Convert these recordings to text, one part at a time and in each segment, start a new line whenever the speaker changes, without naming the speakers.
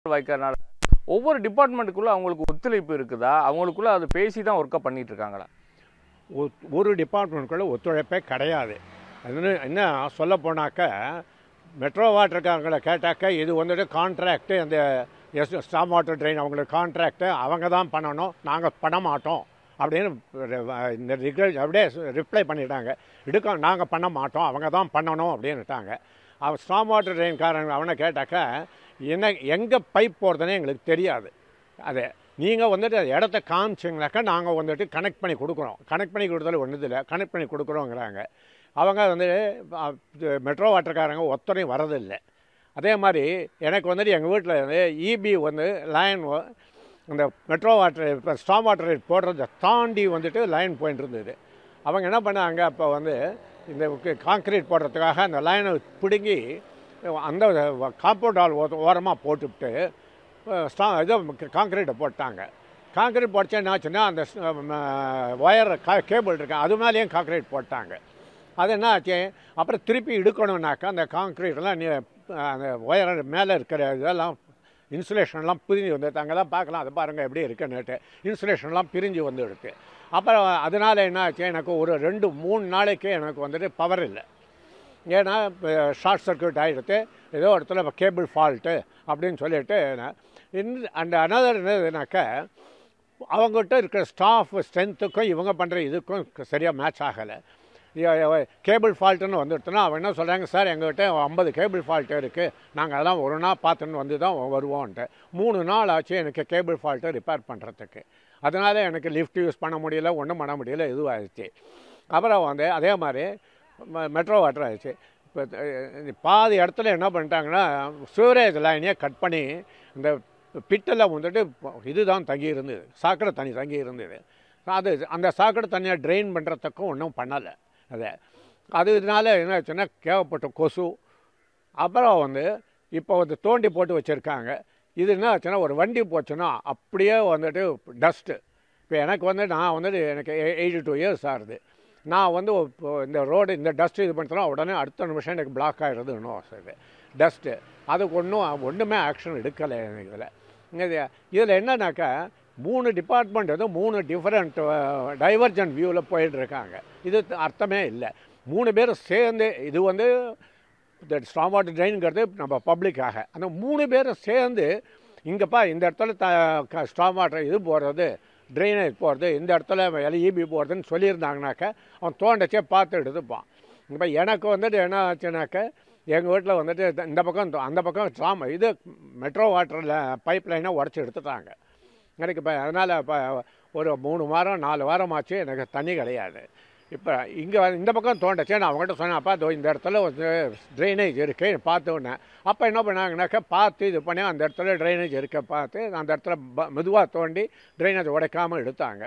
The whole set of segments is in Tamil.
வைக்கிறனால ஒவ்வொரு டிபார்ட்மெண்ட்டுக்குள்ள அவங்களுக்கு ஒத்துழைப்பு இருக்குதா அவங்களுக்குள்ள அது பேசி தான் ஒர்க்கை பண்ணிட்டு இருக்காங்களா
ஒத்- ஒரு டிபார்ட்மெண்ட்குள்ளே ஒத்துழைப்பே கிடையாது அது என்ன சொல்ல போனாக்க மெட்ரோ வாட்டருக்காரங்களை கேட்டாக்க இது வந்துட்டு கான்ட்ராக்டு அந்த எஸ் ஸ்டாம் வாட்டர் ட்ரெயின் அவங்களுக்கு கான்ட்ராக்டு அவங்க தான் பண்ணணும் நாங்கள் பண்ண மாட்டோம் அப்படின்னு ரி- இந்த ரிகல் அப்படியே ரிப்ளை பண்ணிட்டாங்க எடுக்க நாங்கள் பண்ண மாட்டோம் அவங்க தான் பண்ணணும் அப்படின்னுட்டாங்க அவன் ஸ்டாம் வாட்டர் ட்ரெயின்காரங்க அவனை கேட்டாக்க என்ன எங்கே பைப் போகிறதுனே எங்களுக்கு தெரியாது அது நீங்கள் வந்துட்டு அந்த இடத்த காமிச்சிங்கனாக்கா நாங்கள் வந்துட்டு கனெக்ட் பண்ணி கொடுக்குறோம் கனெக்ட் பண்ணி கொடுத்தாலும் ஒன்றும் இல்லை கனெக்ட் பண்ணி கொடுக்குறோங்கிறாங்க அவங்க வந்து அஹ், இது மெட்ரோ வாட்டர்காரங்க ஒத்தனையும் வரதில்லை அதே மாதிரி எனக்கு வந்துட்டு எங்கள் வீட்டில் வந்து இபி வந்து லைன் இந்த மெட்ரோ வாட்டர் இப்போ ஸ்டாம் வாட்டர் போடுறத தாண்டி வந்துட்டு லைன் போயிட்டு இருந்தது அவங்க என்ன பண்ணாங்க அப்போ வந்து இந்த கான்க்ரீட் போடுறதுக்காக அந்த லைனை பிடுங்கி அந்த காம்பவுண்ட் ஆல் ஓரமாக போட்டுவிட்டு ஸ்டா இது கான்க்ரீட்டை போட்டாங்க கான்க்ரீட் போட்டா என்ன ஆச்சுன்னா அந்த ஒயர் கேபிள் இருக்கு அது மேலேயும் கான்க்ரீட் போட்டாங்க அது என்ன ஆச்சு அப்புறம் திருப்பி எடுக்கணும்னாக்கா அந்த கான்க்ரீட்லாம் நீ அந்த ஒயர் மேலே இருக்கிற இதெல்லாம் இன்சுலேஷன்லாம் பிரிஞ்சு வந்து அங்கெல்லாம் பார்க்கலாம் அதை பாருங்கள் எப்படி இருக்குன்னுட்டு இன்சுலேஷன்லாம் பிரிஞ்சு வந்து இருக்கு அப்புறம் அதனால் என்ன ஆச்சு எனக்கு ஒரு ரெண்டு மூணு நாளைக்கு எனக்கு வந்துட்டு பவர் இல்லை ஏன்னா ஷார்ட் சர்க்யூட் ஆகிடுது ஏதோ இடத்துல கேபிள் ஃபால்ட்டு அப்படின்னு சொல்லிட்டு நான் இந்த அந்த அனதர் என்னதுனாக்கா அவங்ககிட்ட இருக்கிற ஸ்டாஃப் ஸ்ட்ரென்த்துக்கும் இவங்க பண்ணுற இதுக்கும் சரியாக மேட்ச் ஆகலை கேபிள் ஃபால்ட்டுன்னு வந்துடுத்துனா அவன் என்ன சொல்கிறாங்க சார் எங்ககிட்ட ஐம்பது கேபிள் ஃபால்ட் இருக்குது நாங்கள் அதெல்லாம் ஒரு நாள் பார்த்துன்னு வந்து தான் வருவோன்ட்டு மூணு நாள் ஆச்சு எனக்கு கேபிள் ஃபால்ட்டை ரிப்பேர் பண்ணுறதுக்கு அதனால எனக்கு லிஃப்ட் யூஸ் பண்ண முடியல ஒன்றும் பண்ண முடியல இதுவாகிடுச்சு அப்புறம் வந்து அதே மாதிரி மெட்ரோ வாட்டர் ஆயிடுச்சு இப்போ அஹ், பாதி இடத்துல என்ன பண்ணிட்டாங்கன்னா சூரேஜ் லைனையே கட் பண்ணி இந்த பிட்டில் வந்துட்டு இதுதான் தங்கி இருந்தது சாக்கடை தண்ணி தங்கி இருந்தது அது அந்த சாக்கடை தண்ணியை ட்ரெயின் பண்ணுறதுக்கும் ஒன்றும் பண்ணலை அதை அது இதனால என்ன ஆச்சுன்னா கேவப்பட்ட கொசு அப்புறம் வந்து இப்போ வந்து தோண்டி போட்டு வச்சுருக்காங்க இது என்ன ஆச்சுன்னா ஒரு வண்டி போச்சுன்னா அப்படியே வந்துட்டு டஸ்ட்டு இப்போ எனக்கு வந்து நான் வந்துட்டு எனக்கு எயிட்டி டூ இயர்ஸ் ஆகுது நான் வந்து இப்போ இந்த ரோடு இந்த டஸ்ட் இது பண்ணிட்டோன்னா உடனே அடுத்த நிமிஷம் எனக்கு பிளாக் ஆகிடுறது இன்னும் இது டஸ்ட்டு அதுக்கு ஒன்றும் ஒன்றுமே ஆக்ஷன் எடுக்கலை எனக்கு இதில் இது இதில் என்னன்னாக்கா மூணு டிபார்ட்மெண்ட் வந்து மூணு டிஃப்ரெண்ட் டைவர்ஜென்ட் வியூவில் போயிட்டு இருக்காங்க இது அர்த்தமே இல்லை மூணு பேரும் சேர்ந்து இது வந்து இந்த ஸ்டாம் வாட்டர் ட்ரெயின்ங்கிறது நம்ம பப்ளிக்காக அந்த மூணு பேரும் சேர்ந்து இங்கேப்பா இந்த இடத்துல த ஸ்டாம் வாட்டர் இது போடுறது ட்ரைனேஜ் போகிறது இந்த இடத்துல எல்இபி போடுறதுன்னு சொல்லியிருந்தாங்கனாக்க அவன் தோண்டச்சே பார்த்து எடுத்துப்பான் இப்போ எனக்கு வந்துட்டு என்ன ஆச்சுனாக்க எங்கள் வீட்டில் வந்துட்டு இந்த- இந்த பக்கம் அந்த பக்கம் ஸ்டாம் இது மெட்ரோ வாட்டரில் பைப் லைனை உடச்சி எடுத்துட்டாங்க எனக்கு இப்போ அதனால் இப்போ ஒரு மூணு வாரம் நாலு வாரம் ஆச்சு எனக்கு தண்ணி கிடையாது இப்போ இங்கே இந்த பக்கம் தோண்டச்சே நான் அவங்ககிட்ட சொன்னேன் அப்பா இதோ இந்த இடத்துல வந்து ட்ரைனேஜ் இருக்கு பார்த்து உடனே அப்போ என்ன பண்ணாங்கனாக்கா பார்த்து இது பண்ணி அந்த இடத்துல ட்ரைனேஜ் இருக்க பார்த்து அந்த இடத்துல மெதுவாக தோண்டி ட்ரைனேஜ் உடைக்காமல் எடுத்தாங்க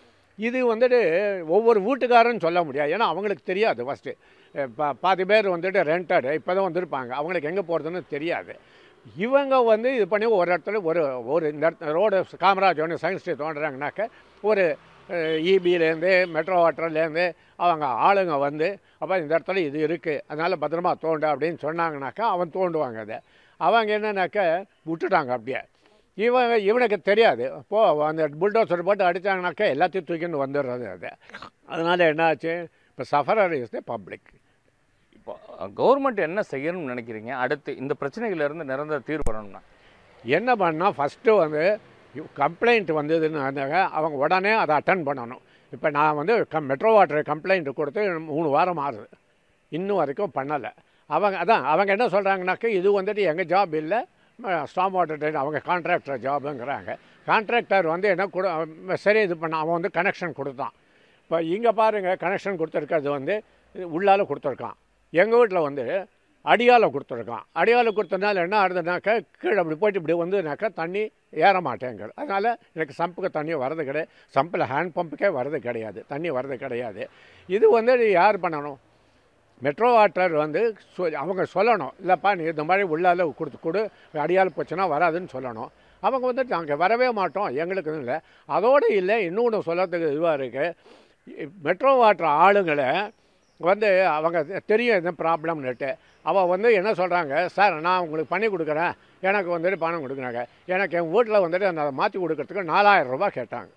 இது வந்துட்டு ஒவ்வொரு வீட்டுக்காரன்னு சொல்ல முடியாது ஏன்னா அவங்களுக்கு தெரியாது ஃபஸ்ட்டு பா பாதி பேர் வந்துட்டு ரெண்டட் இப்போ தான் வந்திருப்பாங்க அவங்களுக்கு எங்கே போகிறதுன்னு தெரியாது இவங்க வந்து இது பண்ணி ஒரு இடத்துல ஒரு ஒரு இந்த இடத்துல ரோடு காமராஜ் ஒன்று சயின்ஸ் ஸ்ட்ரீட் தோன்றுறாங்கனாக்க ஒரு இபிலேருந்து மெட்ரோ வாட்டர்லேருந்து அவங்க ஆளுங்க வந்து அப்போ இந்த இடத்துல இது இருக்குது அதனால் பத்திரமா தோண்டு அப்படின்னு சொன்னாங்கனாக்கா அவன் தோண்டுவாங்க அதை அவங்க என்னன்னாக்க விட்டுட்டாங்க அப்படியே இவன் இவனுக்கு தெரியாது போ அந்த புல்டோசர் போட்டு அடித்தாங்கனாக்கா எல்லாத்தையும் தூக்கின்னு வந்துடுறது அது அதனால் என்னாச்சு இப்போ சஃபரர் இஸ் த பப்ளிக்
இப்போ கவர்மெண்ட் என்ன செய்யணும்னு நினைக்கிறீங்க அடுத்து இந்த பிரச்சனைகள்ல இருந்து நிரந்தர தீர்வு வரணும்னா
என்ன பண்ணால் ஃபஸ்ட்டு வந்து கம்ப்ளைண்ட் வந்ததுன்னு இருந்தாங்க அவங்க உடனே அதை அட்டன் பண்ணணும் இப்போ நான் வந்து கம் மெட்ரோ வாட்டர் கம்ப்ளைண்ட் கொடுத்து மூணு வாரம் ஆகுது இன்னும் வரைக்கும் பண்ணலை அவங்க அதான் அவங்க என்ன சொல்கிறாங்கனாக்கா இது வந்துட்டு எங்கள் ஜாப் இல்லை ஸ்டாம் வாட்டர் ட்ரெயின் அவங்க கான்ட்ராக்டர் ஜாபுங்கிறாங்க கான்ட்ராக்டர் வந்து என்ன கொடு அவன் சரி இது பண்ண அவன் வந்து கனெக்ஷன் கொடுத்தான் இப்போ இங்கே பாருங்கள் கனெக்ஷன் கொடுத்துருக்கிறது வந்து உள்ளால கொடுத்துருக்கான் எங்கள் வீட்டில் வந்து அடியால் கொடுத்துருக்கான் அடியால் கொடுத்தனால என்ன ஆகுதுனாக்கா கீழே அப்படி போயிட்டு இப்படி வந்துனாக்கா தண்ணி ஏற மாட்டேங்குது அதனால் எனக்கு சம்புக்கு தண்ணி வரது கிடையாது சம்பில் ஹேண்ட் பம்புக்கே வரது கிடையாது தண்ணி வரது கிடையாது இது வந்து யார் பண்ணணும் மெட்ரோ வாட்டர் வந்து சொ- அவங்க சொல்லணும் இல்லைப்பா நீ இந்த மாதிரி உள்ளால கொடுத்து கொடு அடியால் போச்சுன்னா வராதுன்னு சொல்லணும் அவங்க வந்து நாங்கள் வரவே மாட்டோம் எங்களுக்கு இது இல்லை அதோடு இல்லை இன்னொன்று சொல்லறதுக்கு இதுவாக இருக்குது மெட்ரோ வாட்டர் ஆளுங்களை வந்து அவங்க தெரியும் எதுவும் ப்ராப்ளம்னுட்டு அவள் வந்து என்ன சொல்கிறாங்க சார் நான் உங்களுக்கு பண்ணி கொடுக்குறேன் எனக்கு வந்துட்டு பணம் கொடுக்குறாங்க எனக்கு என் வீட்டில் வந்துட்டு அந்த அதை மாற்றி கொடுக்கறதுக்கு நாலாயிரம் ரூபாய் கேட்டாங்க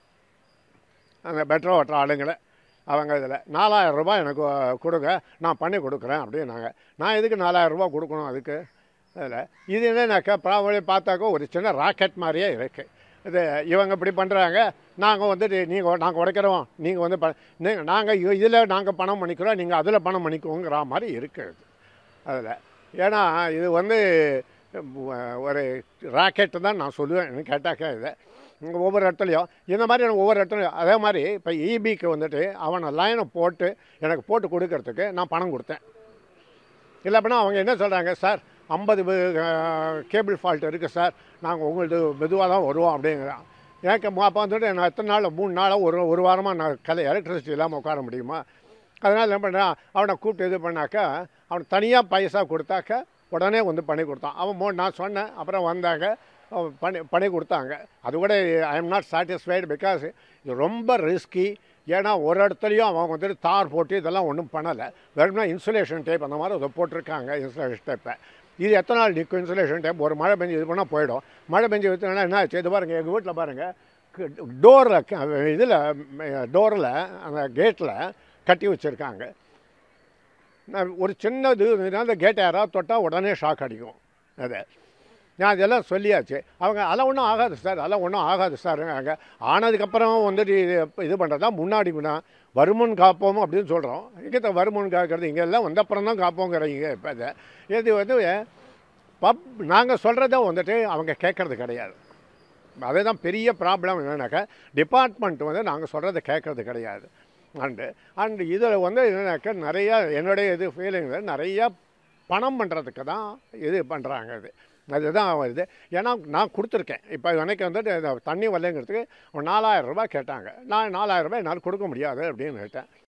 அந்த பெட்ரோ ஓட்டுற ஆளுங்களை அவங்க இதில் நாலாயிரம் ரூபாய் எனக்கு கொடுங்க நான் பண்ணி கொடுக்குறேன் அப்படின்னாங்க நான் எதுக்கு நாலாயிரம் ரூபாய் கொடுக்கணும் அதுக்கு அதில் இது என்னன்னாக்கா ப்ராபலி பார்த்தாக்கா ஒரு சின்ன ராக்கெட் மாதிரியே இருக்குது இது இவங்க இப்படி பண்ணுறாங்க நாங்கள் வந்துட்டு நீங்கள் நாங்கள் உடைக்கிறோம் நீங்கள் வந்து ப நீங்கள் நாங்கள் இதில் நாங்கள் பணம் பண்ணிக்கிறோம் நீங்கள் அதில் பணம் பண்ணிக்கோங்கிற மாதிரி இருக்குது அதில் ஏன்னா இது வந்து அஹ், ஒரு ராக்கெட்டு தான் நான் சொல்லுவேன் எனக்கு கேட்டாக்கா இதை இங்கே ஒவ்வொரு இடத்துலையும் இந்த மாதிரி எனக்கு ஒவ்வொரு இடத்துலையும் அதே மாதிரி இப்போ இபிக்கு வந்துட்டு அவனை லைனை போட்டு எனக்கு போட்டு கொடுக்கறதுக்கு நான் பணம் கொடுத்தேன் இல்லை அப்படின்னா அவங்க என்ன சொல்கிறாங்க சார் ஐம்பது கேபிள் ஃபால்ட் இருக்குது சார் நாங்கள் உங்களது மெதுவாக தான் வருவோம் அப்படிங்கிறான் எனக்கு அப்போ வந்துட்டு நான் எத்தனை நாள் மூணு நாளாக ஒரு ஒரு வாரமாக நான் கலை எலக்ட்ரிசிட்டி இல்லாமல் உட்கார முடியுமா அதனால் என்ன பண்ணுறான் அவனை கூப்பிட்டு இது பண்ணாக்கா அவன் தனியாக பைசா கொடுத்தாக்க உடனே வந்து பண்ணி கொடுத்தான் அவன் மோ நான் சொன்னேன் அப்புறம் வந்தாங்க அவன் பண்ணி பண்ணி கொடுத்தாங்க அது கூட I am not satisfied because இது ரொம்ப ரிஸ்கி ஏன்னா ஒரு இடத்துலையும் அவன் வந்துட்டு தார் போட்டு இதெல்லாம் ஒன்றும் பண்ணலை வெறும்னா இன்சுலேஷன் டேப் அந்த மாதிரி அதை போட்டிருக்காங்க இன்சுலேஷன் டேப்பை இது எத்தனை நாள் நிற்கும் இன்சுலேஷன் டேப் ஒரு மழை பெஞ்சு இது பண்ணால் போயிடும் மழை பெஞ்சு விற்றுனா என்ன ஆச்சு இது பாருங்கள் எங்கள் வீட்டில் பாருங்கள் டோரில் இதில் டோரில் அந்த கேட்டில் கட்டி வச்சுருக்காங்க நான் ஒரு சின்னது அந்த கேட்டை யாராவது தொட்டால் உடனே ஷாக் அடிக்கும் அது நான் இதெல்லாம் சொல்லியாச்சு அவங்க அதெல்லாம் ஒன்றும் ஆகாது சார் அதெல்லாம் ஒன்றும் ஆகாது சார் அங்கே ஆனதுக்கப்புறம் வந்துட்டு இது இது பண்ணுறதா முன்னாடி முன்னா வருமுன் காப்போம் அப்படின்னு சொல்கிறோம் இங்கே வருமுன் காக்கிறது இங்கே எல்லாம் வந்தப்புறம் தான் காப்போங்கிறீங்க இப்போ இது இது வந்து பப் நாங்கள் சொல்கிறத வந்துட்டு அவங்க கேட்குறது கிடையாது அதுதான் பெரிய ப்ராப்ளம் என்னன்னாக்கா டிபார்ட்மெண்ட் வந்து நாங்கள் சொல்கிறத கேட்குறது கிடையாது அண்டு அண்டு இதில் வந்து என்னன்னாக்கா நிறையா என்னுடைய இது ஃபீலிங்கில் நிறையா பணம் பண்ணுறதுக்கு தான் இது பண்ணுறாங்க இது அதுதான் வருது ஏன்னா நான் கொடுத்துருக்கேன் இப்போ எனக்கு வந்துட்டு இந்த தண்ணி வரலைங்கிறதுக்கு ஒரு நாலாயிரம் ரூபாய் கேட்டாங்க நான் நாலாயிரம் ரூபாய் என்னால் கொடுக்க முடியாது அப்படின்னு கேட்டேன்